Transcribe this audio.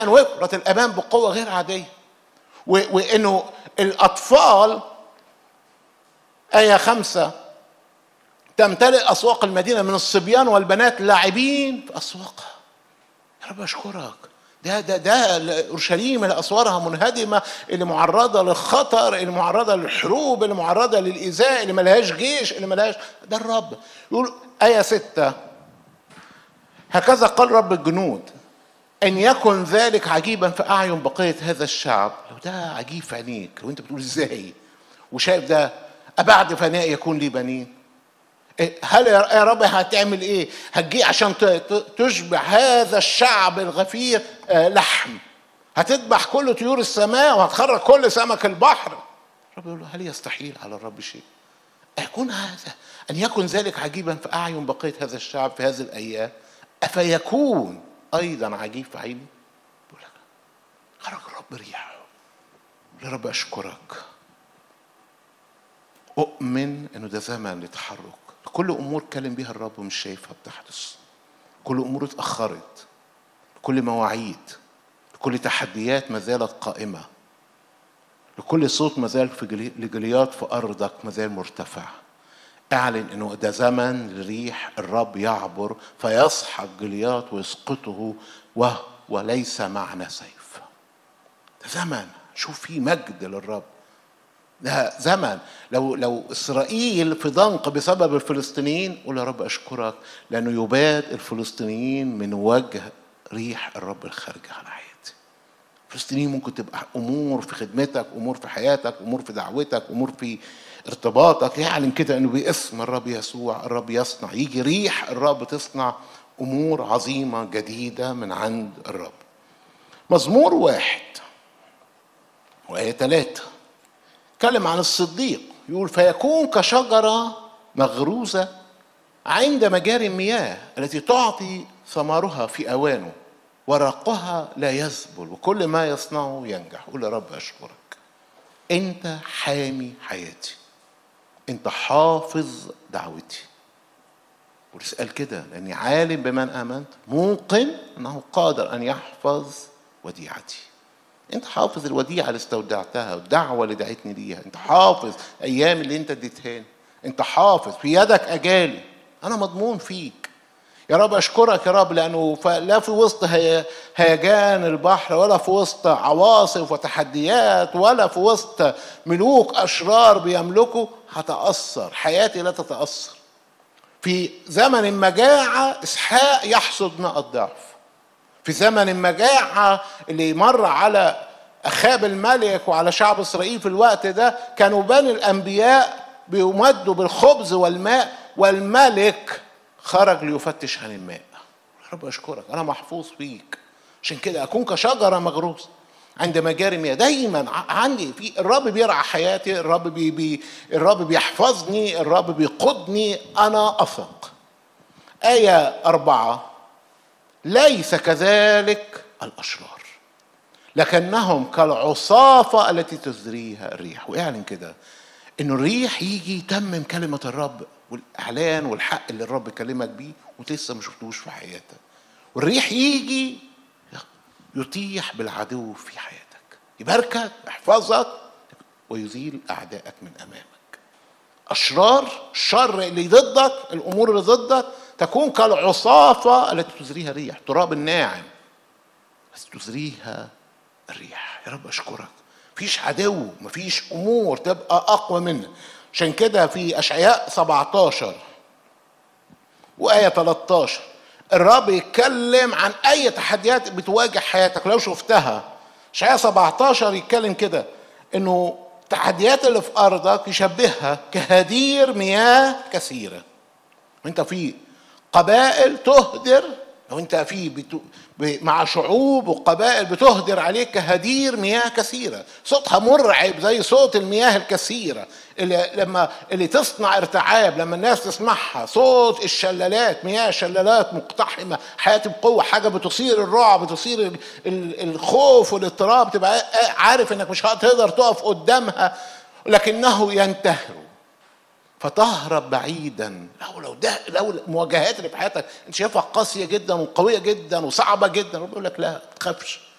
وفرة الأمان بقوة غير عادية و- وإنه الأطفال آية خمسة تمتلئ أسواق المدينة من الصبيان والبنات لاعبين في أسواقها يا رب أشكرك ده ده ده اورشليم اللي اسوارها منهدمه اللي معرضه للخطر اللي معرضه للحروب اللي معرضه للايذاء اللي ملهاش جيش اللي ملهاش ده الرب يقول ايه سته هكذا قال رب الجنود ان يكن ذلك عجيبا في اعين بقيه هذا الشعب لو ده عجيب في عينيك لو انت بتقول ازاي وشايف ده أبعد فناء يكون لي بنين إيه، هل يا يا رب هتعمل ايه هتجي عشان ت- ت- تشبع هذا الشعب الغفير آه، لحم هتذبح كل طيور السماء وهتخرج كل سمك البحر رب يقول له هل يستحيل على الرب شيء يكون هذا أن يكن ذلك عجيبا في أعين بقية هذا الشعب في هذه الأيام أفيكون أيضا عجيب في عيني يقول لك خرج الرب ريحه يا رب أشكرك أؤمن إنه ده زمن لتحرك كل أمور كلم بيها الرب ومش شايفها بتحدث كل أمور اتأخرت كل مواعيد كل تحديات ما زالت قائمة لكل صوت ما زال في جلي- لجليات في أرضك ما زال مرتفع اعلن انه ده زمن لريح الرب يعبر فيسحق جليات ويسقطه وهو ليس معنا سيف ده زمن شوف فيه مجد للرب ده زمن لو لو اسرائيل في ضنك بسبب الفلسطينيين قول يا رب اشكرك لانه يباد الفلسطينيين من وجه ريح الرب الخارجه على حياتي الفلسطينيين ممكن تبقى امور في خدمتك امور في حياتك امور في دعوتك امور في ارتباطك يعلن كده انه باسم الرب يسوع الرب يصنع يجي ريح الرب تصنع امور عظيمه جديده من عند الرب مزمور واحد وآية ثلاثة اتكلم عن الصديق يقول فيكون كشجرة مغروزة عند مجاري المياه التي تعطي ثمرها في أوانه ورقها لا يذبل وكل ما يصنعه ينجح قول يا رب أشكرك أنت حامي حياتي أنت حافظ دعوتي والاسأل كده لأني عالم بمن آمنت موقن أنه قادر أن يحفظ وديعتي انت حافظ الوديعه اللي استودعتها والدعوه اللي دعيتني ليها انت حافظ ايام اللي انت اديتها انت حافظ في يدك اجالي انا مضمون فيك يا رب اشكرك يا رب لانه ف- لا في وسط هي- هيجان البحر ولا في وسط عواصف وتحديات ولا في وسط ملوك اشرار بيملكوا هتاثر حياتي لا تتاثر في زمن المجاعه اسحاق يحصد ماء الضعف في زمن المجاعة اللي مر على أخاب الملك وعلى شعب إسرائيل في الوقت ده كانوا بني الأنبياء بيمدوا بالخبز والماء والملك خرج ليفتش عن الماء يا رب أشكرك أنا محفوظ فيك عشان كده أكون كشجرة مغروسة عند مجاري مياه دايما ع- عندي في الرب بيرعى حياتي الرب بي بي الرب بيحفظني الرب بيقودني أنا أثق آية أربعة ليس كذلك الاشرار لكنهم كالعصافه التي تزريها الريح واعلن كده انه الريح يجي يتمم كلمه الرب والاعلان والحق اللي الرب كلمك بيه وانت لسه ما شفتوش في حياتك والريح يجي يطيح بالعدو في حياتك يباركك يحفظك ويزيل اعدائك من امامك أشرار الشر اللي ضدك الأمور اللي ضدك تكون كالعصافة التي تزريها الريح تراب الناعم بس تزريها الريح يا رب أشكرك مفيش عدو مفيش أمور تبقى أقوى منها عشان كده في أشعياء 17 وآية 13 الرب يتكلم عن أي تحديات بتواجه حياتك لو شفتها أشعياء 17 يتكلم كده إنه التحديات اللي في أرضك يشبهها كهدير مياه كثيرة وأنت في قبائل تهدر لو أنت في بتو ب- مع شعوب وقبائل بتهدر عليك كهدير مياه كثيرة صوتها مرعب زي صوت المياه الكثيرة اللي لما اللي تصنع ارتعاب لما الناس تسمعها صوت الشلالات مياه شلالات مقتحمة حياتي بقوة حاجة بتصير الرعب بتصير ال- ال- الخوف والاضطراب تبقى عارف انك مش هتقدر تقف قدامها لكنه ينتهر فتهرب بعيدا لو لو ده لو المواجهات اللي في حياتك انت شايفها قاسيه جدا وقويه جدا وصعبه جدا رب يقول لك لا ما تخافش